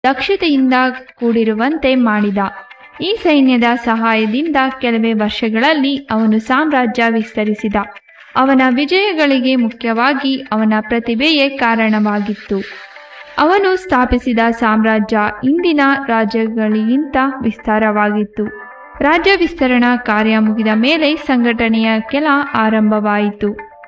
ದಕ್ಷತೆಯಿಂದ ಕೂಡಿರುವಂತೆ ಮಾಡಿದ ಈ ಸೈನ್ಯದ ಸಹಾಯದಿಂದ ಕೆಲವೇ ವರ್ಷಗಳಲ್ಲಿ ಅವನು ಸಾಮ್ರಾಜ್ಯ ವಿಸ್ತರಿಸಿದ ಅವನ ವಿಜಯಗಳಿಗೆ ಮುಖ್ಯವಾಗಿ ಅವನ ಪ್ರತಿಭೆಯೇ ಕಾರಣವಾಗಿತ್ತು ಅವನು ಸ್ಥಾಪಿಸಿದ ಸಾಮ್ರಾಜ್ಯ ಇಂದಿನ ರಾಜ್ಯಗಳಿಗಿಂತ ವಿಸ್ತಾರವಾಗಿತ್ತು ರಾಜ್ಯ ವಿಸ್ತರಣಾ ಕಾರ್ಯ ಮುಗಿದ ಮೇಲೆ ಸಂಘಟನೆಯ ಕೆಲ ಆರಂಭವಾಯಿತು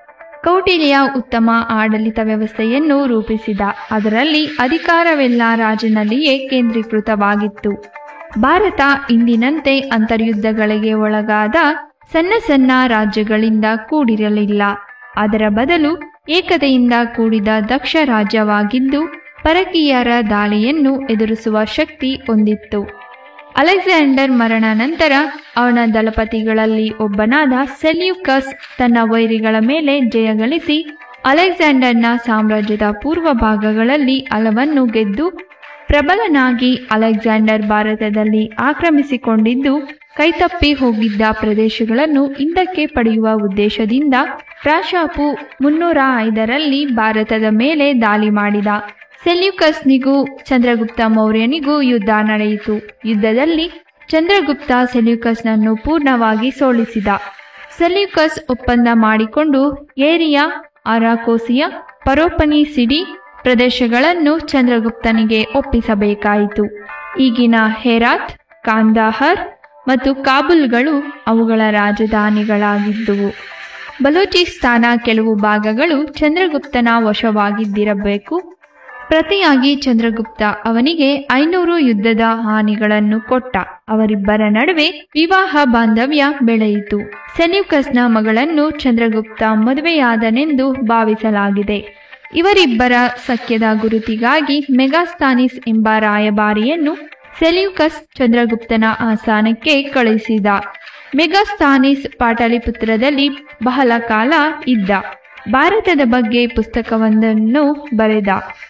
ಕೌಟಿಲ್ಯ ಉತ್ತಮ ಆಡಳಿತ ವ್ಯವಸ್ಥೆಯನ್ನು ರೂಪಿಸಿದ ಅದರಲ್ಲಿ ಅಧಿಕಾರವೆಲ್ಲ ರಾಜನಲ್ಲಿಯೇ ಕೇಂದ್ರೀಕೃತವಾಗಿತ್ತು ಭಾರತ ಇಂದಿನಂತೆ ಅಂತರ್ಯುದ್ಧಗಳಿಗೆ ಒಳಗಾದ ಸಣ್ಣ ಸಣ್ಣ ರಾಜ್ಯಗಳಿಂದ ಕೂಡಿರಲಿಲ್ಲ ಅದರ ಬದಲು ಏಕತೆಯಿಂದ ಕೂಡಿದ ದಕ್ಷ ರಾಜ್ಯವಾಗಿದ್ದು ಪರಕೀಯರ ದಾಳಿಯನ್ನು ಎದುರಿಸುವ ಶಕ್ತಿ ಹೊಂದಿತ್ತು ಅಲೆಕ್ಸಾಂಡರ್ ಮರಣ ನಂತರ ಅವನ ದಳಪತಿಗಳಲ್ಲಿ ಒಬ್ಬನಾದ ಸೆಲ್ಯೂಕಸ್ ತನ್ನ ವೈರಿಗಳ ಮೇಲೆ ಜಯಗಳಿಸಿ ಅಲೆಕ್ಸಾಂಡರ್ನ ಸಾಮ್ರಾಜ್ಯದ ಪೂರ್ವ ಭಾಗಗಳಲ್ಲಿ ಹಲವನ್ನು ಗೆದ್ದು ಪ್ರಬಲನಾಗಿ ಅಲೆಕ್ಸಾಂಡರ್ ಭಾರತದಲ್ಲಿ ಆಕ್ರಮಿಸಿಕೊಂಡಿದ್ದು ಕೈತಪ್ಪಿ ಹೋಗಿದ್ದ ಪ್ರದೇಶಗಳನ್ನು ಹಿಂದಕ್ಕೆ ಪಡೆಯುವ ಉದ್ದೇಶದಿಂದ ಪ್ರಾಶಾಪು ಮುನ್ನೂರ ಐದರಲ್ಲಿ ಭಾರತದ ಮೇಲೆ ದಾಳಿ ಮಾಡಿದ ಸೆಲ್ಯೂಕಸ್ನಿಗೂ ಚಂದ್ರಗುಪ್ತ ಮೌರ್ಯನಿಗೂ ಯುದ್ಧ ನಡೆಯಿತು ಯುದ್ಧದಲ್ಲಿ ಚಂದ್ರಗುಪ್ತ ಸೆಲ್ಯೂಕಸ್ನನ್ನು ಪೂರ್ಣವಾಗಿ ಸೋಲಿಸಿದ ಸೆಲ್ಯೂಕಸ್ ಒಪ್ಪಂದ ಮಾಡಿಕೊಂಡು ಏರಿಯಾ ಅರಾಕೋಸಿಯ ಪರೋಪನಿ ಸಿಡಿ ಪ್ರದೇಶಗಳನ್ನು ಚಂದ್ರಗುಪ್ತನಿಗೆ ಒಪ್ಪಿಸಬೇಕಾಯಿತು ಈಗಿನ ಹೆರಾತ್ ಕಾಂದಾಹರ್ ಮತ್ತು ಕಾಬೂಲ್ಗಳು ಅವುಗಳ ರಾಜಧಾನಿಗಳಾಗಿದ್ದುವು ಬಲೂಚಿಸ್ತಾನ ಕೆಲವು ಭಾಗಗಳು ಚಂದ್ರಗುಪ್ತನ ವಶವಾಗಿದ್ದಿರಬೇಕು ಪ್ರತಿಯಾಗಿ ಚಂದ್ರಗುಪ್ತ ಅವನಿಗೆ ಐನೂರು ಯುದ್ಧದ ಹಾನಿಗಳನ್ನು ಕೊಟ್ಟ ಅವರಿಬ್ಬರ ನಡುವೆ ವಿವಾಹ ಬಾಂಧವ್ಯ ಬೆಳೆಯಿತು ಸೆಲ್ಯೂಕಸ್ನ ಮಗಳನ್ನು ಚಂದ್ರಗುಪ್ತ ಮದುವೆಯಾದನೆಂದು ಭಾವಿಸಲಾಗಿದೆ ಇವರಿಬ್ಬರ ಸಖ್ಯದ ಗುರುತಿಗಾಗಿ ಮೆಗಾಸ್ತಾನಿಸ್ ಎಂಬ ರಾಯಭಾರಿಯನ್ನು ಸೆಲ್ಯೂಕಸ್ ಚಂದ್ರಗುಪ್ತನ ಆಸ್ಥಾನಕ್ಕೆ ಕಳುಹಿಸಿದ ಮೆಗಾಸ್ತಾನಿಸ್ ಪಾಟಲಿಪುತ್ರದಲ್ಲಿ ಬಹಳ ಕಾಲ ಇದ್ದ ಭಾರತದ ಬಗ್ಗೆ ಪುಸ್ತಕವೊಂದನ್ನು ಬರೆದ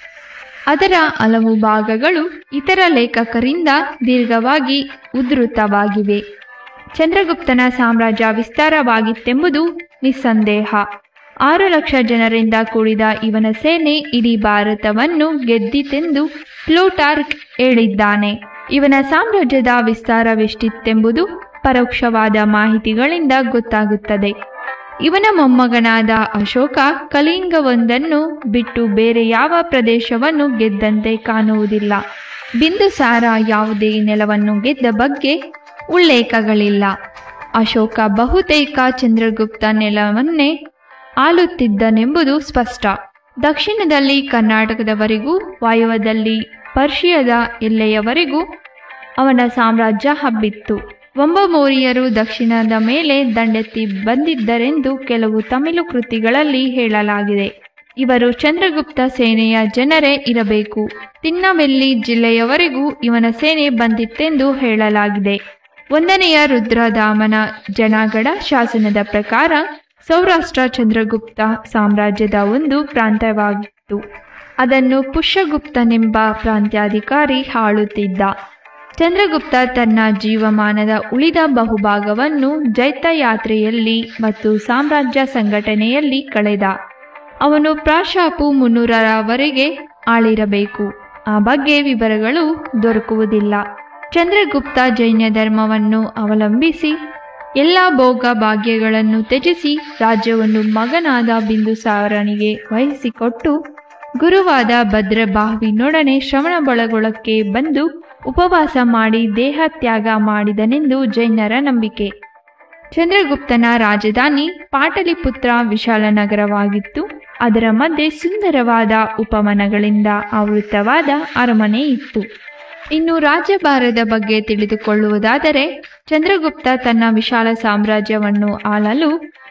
ಅದರ ಹಲವು ಭಾಗಗಳು ಇತರ ಲೇಖಕರಿಂದ ದೀರ್ಘವಾಗಿ ಉದ್ಧೃತವಾಗಿವೆ ಚಂದ್ರಗುಪ್ತನ ಸಾಮ್ರಾಜ್ಯ ವಿಸ್ತಾರವಾಗಿತ್ತೆಂಬುದು ನಿಸ್ಸಂದೇಹ ಆರು ಲಕ್ಷ ಜನರಿಂದ ಕೂಡಿದ ಇವನ ಸೇನೆ ಇಡೀ ಭಾರತವನ್ನು ಗೆದ್ದಿತೆಂದು ಪ್ಲೂಟಾರ್ಕ್ ಹೇಳಿದ್ದಾನೆ ಇವನ ಸಾಮ್ರಾಜ್ಯದ ವಿಸ್ತಾರವೆಷ್ಟಿತ್ತೆಂಬುದು ಪರೋಕ್ಷವಾದ ಮಾಹಿತಿಗಳಿಂದ ಗೊತ್ತಾಗುತ್ತದೆ ಇವನ ಮೊಮ್ಮಗನಾದ ಅಶೋಕ ಕಲಿಂಗವೊಂದನ್ನು ಬಿಟ್ಟು ಬೇರೆ ಯಾವ ಪ್ರದೇಶವನ್ನು ಗೆದ್ದಂತೆ ಕಾಣುವುದಿಲ್ಲ ಬಿಂದುಸಾರ ಯಾವುದೇ ನೆಲವನ್ನು ಗೆದ್ದ ಬಗ್ಗೆ ಉಲ್ಲೇಖಗಳಿಲ್ಲ ಅಶೋಕ ಬಹುತೇಕ ಚಂದ್ರಗುಪ್ತ ನೆಲವನ್ನೇ ಆಳುತ್ತಿದ್ದನೆಂಬುದು ಸ್ಪಷ್ಟ ದಕ್ಷಿಣದಲ್ಲಿ ಕರ್ನಾಟಕದವರೆಗೂ ವಾಯುವ್ಯದಲ್ಲಿ ಪರ್ಷಿಯದ ಎಲ್ಲೆಯವರೆಗೂ ಅವನ ಸಾಮ್ರಾಜ್ಯ ಹಬ್ಬಿತ್ತು ವಂಬಮೋರಿಯರು ದಕ್ಷಿಣದ ಮೇಲೆ ದಂಡೆತ್ತಿ ಬಂದಿದ್ದರೆಂದು ಕೆಲವು ತಮಿಳು ಕೃತಿಗಳಲ್ಲಿ ಹೇಳಲಾಗಿದೆ ಇವರು ಚಂದ್ರಗುಪ್ತ ಸೇನೆಯ ಜನರೇ ಇರಬೇಕು ತಿನ್ನವೆಲ್ಲಿ ಜಿಲ್ಲೆಯವರೆಗೂ ಇವನ ಸೇನೆ ಬಂದಿತ್ತೆಂದು ಹೇಳಲಾಗಿದೆ ಒಂದನೆಯ ರುದ್ರದಾಮನ ಜನಗಡ ಶಾಸನದ ಪ್ರಕಾರ ಸೌರಾಷ್ಟ್ರ ಚಂದ್ರಗುಪ್ತ ಸಾಮ್ರಾಜ್ಯದ ಒಂದು ಪ್ರಾಂತ್ಯವಾಗಿತ್ತು ಅದನ್ನು ಪುಷ್ಯಗುಪ್ತನೆಂಬ ಪ್ರಾಂತ್ಯಾಧಿಕಾರಿ ಆಳುತ್ತಿದ್ದ ಚಂದ್ರಗುಪ್ತ ತನ್ನ ಜೀವಮಾನದ ಉಳಿದ ಬಹುಭಾಗವನ್ನು ಜೈತ್ಯಯಾತ್ರೆಯಲ್ಲಿ ಮತ್ತು ಸಾಮ್ರಾಜ್ಯ ಸಂಘಟನೆಯಲ್ಲಿ ಕಳೆದ ಅವನು ಪ್ರಾಶಾಪು ಮುನ್ನೂರರವರೆಗೆ ಆಳಿರಬೇಕು ಆ ಬಗ್ಗೆ ವಿವರಗಳು ದೊರಕುವುದಿಲ್ಲ ಚಂದ್ರಗುಪ್ತ ಜೈನ ಧರ್ಮವನ್ನು ಅವಲಂಬಿಸಿ ಎಲ್ಲ ಭೋಗ ಭಾಗ್ಯಗಳನ್ನು ತ್ಯಜಿಸಿ ರಾಜ್ಯವನ್ನು ಮಗನಾದ ಬಿಂದುಸಾರನಿಗೆ ವಹಿಸಿಕೊಟ್ಟು ಗುರುವಾದ ಭದ್ರಬಾಹುವಿನೊಡನೆ ಶ್ರವಣಬೆಳಗೊಳಕ್ಕೆ ಬಂದು ಉಪವಾಸ ಮಾಡಿ ದೇಹ ತ್ಯಾಗ ಮಾಡಿದನೆಂದು ಜೈನರ ನಂಬಿಕೆ ಚಂದ್ರಗುಪ್ತನ ರಾಜಧಾನಿ ಪಾಟಲಿಪುತ್ರ ವಿಶಾಲ ನಗರವಾಗಿತ್ತು ಅದರ ಮಧ್ಯೆ ಸುಂದರವಾದ ಉಪವನಗಳಿಂದ ಆವೃತವಾದ ಅರಮನೆ ಇತ್ತು ಇನ್ನು ರಾಜ್ಯಭಾರದ ಬಗ್ಗೆ ತಿಳಿದುಕೊಳ್ಳುವುದಾದರೆ ಚಂದ್ರಗುಪ್ತ ತನ್ನ ವಿಶಾಲ ಸಾಮ್ರಾಜ್ಯವನ್ನು ಆಳಲು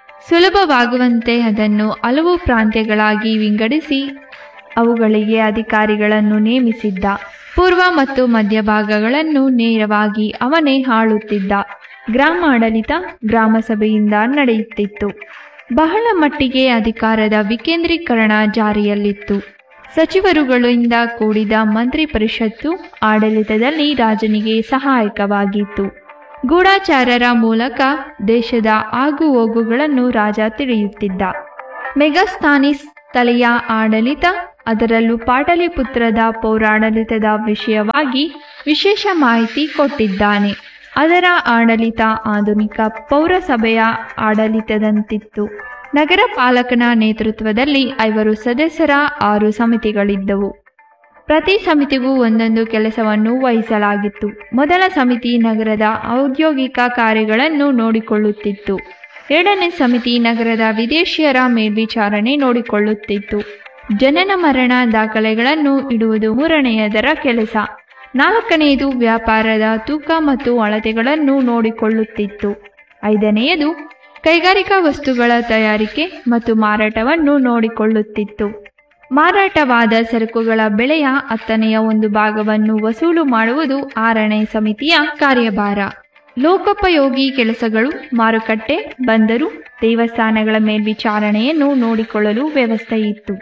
ಸುಲಭವಾಗುವಂತೆ ಅದನ್ನು ಹಲವು ಪ್ರಾಂತ್ಯಗಳಾಗಿ ವಿಂಗಡಿಸಿ ಅವುಗಳಿಗೆ ಅಧಿಕಾರಿಗಳನ್ನು ನೇಮಿಸಿದ್ದ ಪೂರ್ವ ಮತ್ತು ಮಧ್ಯಭಾಗಗಳನ್ನು ನೇರವಾಗಿ ಅವನೇ ಆಳುತ್ತಿದ್ದ ಗ್ರಾಮಾಡಳಿತ ಗ್ರಾಮ ಸಭೆಯಿಂದ ನಡೆಯುತ್ತಿತ್ತು ಬಹಳ ಮಟ್ಟಿಗೆ ಅಧಿಕಾರದ ವಿಕೇಂದ್ರೀಕರಣ ಜಾರಿಯಲ್ಲಿತ್ತು ಸಚಿವರುಗಳಿಂದ ಕೂಡಿದ ಮಂತ್ರಿ ಪರಿಷತ್ತು ಆಡಳಿತದಲ್ಲಿ ರಾಜನಿಗೆ ಸಹಾಯಕವಾಗಿತ್ತು ಗೂಢಾಚಾರರ ಮೂಲಕ ದೇಶದ ಆಗು ಹೋಗುಗಳನ್ನು ರಾಜ ತಿಳಿಯುತ್ತಿದ್ದ ಮೆಗಸ್ತಾನಿಸ್ ತಲೆಯ ಆಡಳಿತ ಅದರಲ್ಲೂ ಪಾಟಲಿಪುತ್ರದ ಪೌರಾಡಳಿತದ ವಿಷಯವಾಗಿ ವಿಶೇಷ ಮಾಹಿತಿ ಕೊಟ್ಟಿದ್ದಾನೆ ಅದರ ಆಡಳಿತ ಆಧುನಿಕ ಪೌರಸಭೆಯ ಆಡಳಿತದಂತಿತ್ತು ನಗರ ಪಾಲಕನ ನೇತೃತ್ವದಲ್ಲಿ ಐವರು ಸದಸ್ಯರ ಆರು ಸಮಿತಿಗಳಿದ್ದವು ಪ್ರತಿ ಸಮಿತಿಗೂ ಒಂದೊಂದು ಕೆಲಸವನ್ನು ವಹಿಸಲಾಗಿತ್ತು ಮೊದಲ ಸಮಿತಿ ನಗರದ ಔದ್ಯೋಗಿಕ ಕಾರ್ಯಗಳನ್ನು ನೋಡಿಕೊಳ್ಳುತ್ತಿತ್ತು ಎರಡನೇ ಸಮಿತಿ ನಗರದ ವಿದೇಶಿಯರ ಮೇಲ್ವಿಚಾರಣೆ ನೋಡಿಕೊಳ್ಳುತ್ತಿತ್ತು ಜನನ ಮರಣ ದಾಖಲೆಗಳನ್ನು ಇಡುವುದು ಮೂರನೆಯದರ ಕೆಲಸ ನಾಲ್ಕನೆಯದು ವ್ಯಾಪಾರದ ತೂಕ ಮತ್ತು ಅಳತೆಗಳನ್ನು ನೋಡಿಕೊಳ್ಳುತ್ತಿತ್ತು ಐದನೆಯದು ಕೈಗಾರಿಕಾ ವಸ್ತುಗಳ ತಯಾರಿಕೆ ಮತ್ತು ಮಾರಾಟವನ್ನು ನೋಡಿಕೊಳ್ಳುತ್ತಿತ್ತು ಮಾರಾಟವಾದ ಸರಕುಗಳ ಬೆಲೆಯ ಹತ್ತನೆಯ ಒಂದು ಭಾಗವನ್ನು ವಸೂಲು ಮಾಡುವುದು ಆರನೇ ಸಮಿತಿಯ ಕಾರ್ಯಭಾರ ಲೋಕೋಪಯೋಗಿ ಕೆಲಸಗಳು ಮಾರುಕಟ್ಟೆ ಬಂದರು ದೇವಸ್ಥಾನಗಳ ಮೇಲ್ವಿಚಾರಣೆಯನ್ನು ನೋಡಿಕೊಳ್ಳಲು ವ್ಯವಸ್ಥೆ ಇತ್ತು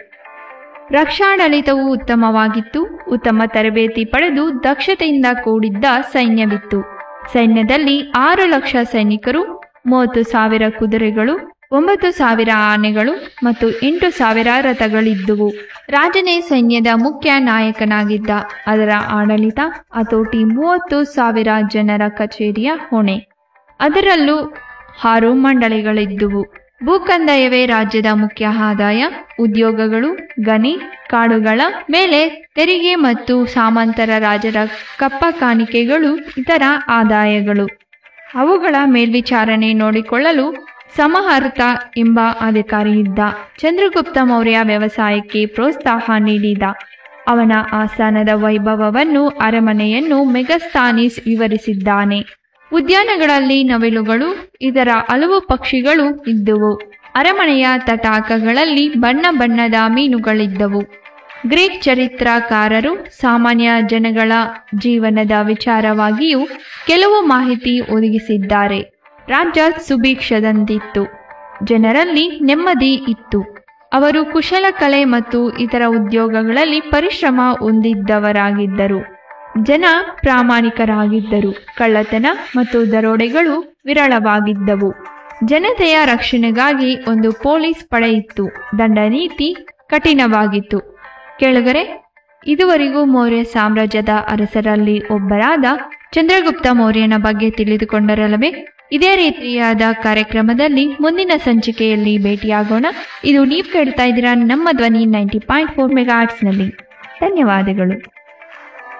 ರಕ್ಷಾಡಳಿತವು ಉತ್ತಮವಾಗಿತ್ತು ಉತ್ತಮ ತರಬೇತಿ ಪಡೆದು ದಕ್ಷತೆಯಿಂದ ಕೂಡಿದ್ದ ಸೈನ್ಯವಿತ್ತು ಸೈನ್ಯದಲ್ಲಿ ಆರು ಲಕ್ಷ ಸೈನಿಕರು ಮೂವತ್ತು ಸಾವಿರ ಕುದುರೆಗಳು ಒಂಬತ್ತು ಸಾವಿರ ಆನೆಗಳು ಮತ್ತು ಎಂಟು ಸಾವಿರ ರಥಗಳಿದ್ದುವು ರಾಜನೇ ಸೈನ್ಯದ ಮುಖ್ಯ ನಾಯಕನಾಗಿದ್ದ ಅದರ ಆಡಳಿತ ಹತೋಟಿ ಮೂವತ್ತು ಸಾವಿರ ಜನರ ಕಚೇರಿಯ ಹೊಣೆ ಅದರಲ್ಲೂ ಆರು ಮಂಡಳಿಗಳಿದ್ದುವು ಭೂಕಂದಾಯವೇ ರಾಜ್ಯದ ಮುಖ್ಯ ಆದಾಯ ಉದ್ಯೋಗಗಳು ಗಣಿ ಕಾಡುಗಳ ಮೇಲೆ ತೆರಿಗೆ ಮತ್ತು ಸಾಮಂತರ ರಾಜರ ಕಪ್ಪ ಕಾಣಿಕೆಗಳು ಇತರ ಆದಾಯಗಳು ಅವುಗಳ ಮೇಲ್ವಿಚಾರಣೆ ನೋಡಿಕೊಳ್ಳಲು ಸಮಹರ್ತ ಎಂಬ ಅಧಿಕಾರಿ ಇದ್ದ ಚಂದ್ರಗುಪ್ತ ಮೌರ್ಯ ವ್ಯವಸಾಯಕ್ಕೆ ಪ್ರೋತ್ಸಾಹ ನೀಡಿದ ಅವನ ಆಸ್ಥಾನದ ವೈಭವವನ್ನು ಅರಮನೆಯನ್ನು ಮೆಗಸ್ತಾನಿಸ್ ವಿವರಿಸಿದ್ದಾನೆ ಉದ್ಯಾನಗಳಲ್ಲಿ ನವಿಲುಗಳು ಇದರ ಹಲವು ಪಕ್ಷಿಗಳು ಇದ್ದುವು ಅರಮನೆಯ ತಟಾಕಗಳಲ್ಲಿ ಬಣ್ಣ ಬಣ್ಣದ ಮೀನುಗಳಿದ್ದವು ಗ್ರೀಕ್ ಚರಿತ್ರಕಾರರು ಸಾಮಾನ್ಯ ಜನಗಳ ಜೀವನದ ವಿಚಾರವಾಗಿಯೂ ಕೆಲವು ಮಾಹಿತಿ ಒದಗಿಸಿದ್ದಾರೆ ರಾಜ್ಯ ಸುಭಿಕ್ಷದಂತಿತ್ತು ಜನರಲ್ಲಿ ನೆಮ್ಮದಿ ಇತ್ತು ಅವರು ಕುಶಲಕಲೆ ಮತ್ತು ಇತರ ಉದ್ಯೋಗಗಳಲ್ಲಿ ಪರಿಶ್ರಮ ಹೊಂದಿದ್ದವರಾಗಿದ್ದರು ಜನ ಪ್ರಾಮಾಣಿಕರಾಗಿದ್ದರು ಕಳ್ಳತನ ಮತ್ತು ದರೋಡೆಗಳು ವಿರಳವಾಗಿದ್ದವು ಜನತೆಯ ರಕ್ಷಣೆಗಾಗಿ ಒಂದು ಪೊಲೀಸ್ ಪಡೆ ಇತ್ತು ದಂಡ ನೀತಿ ಕಠಿಣವಾಗಿತ್ತು ಕೆಳಗರೆ ಇದುವರೆಗೂ ಮೌರ್ಯ ಸಾಮ್ರಾಜ್ಯದ ಅರಸರಲ್ಲಿ ಒಬ್ಬರಾದ ಚಂದ್ರಗುಪ್ತ ಮೌರ್ಯನ ಬಗ್ಗೆ ತಿಳಿದುಕೊಂಡರಲ್ಲವೇ ಇದೇ ರೀತಿಯಾದ ಕಾರ್ಯಕ್ರಮದಲ್ಲಿ ಮುಂದಿನ ಸಂಚಿಕೆಯಲ್ಲಿ ಭೇಟಿಯಾಗೋಣ ಇದು ನೀವು ಕೇಳ್ತಾ ಇದ್ದೀರಾ ನಮ್ಮ ಧ್ವನಿ ನೈಂಟಿ ಪಾಯಿಂಟ್ ಫೋರ್ ಮೆಗಾ ಧನ್ಯವಾದಗಳು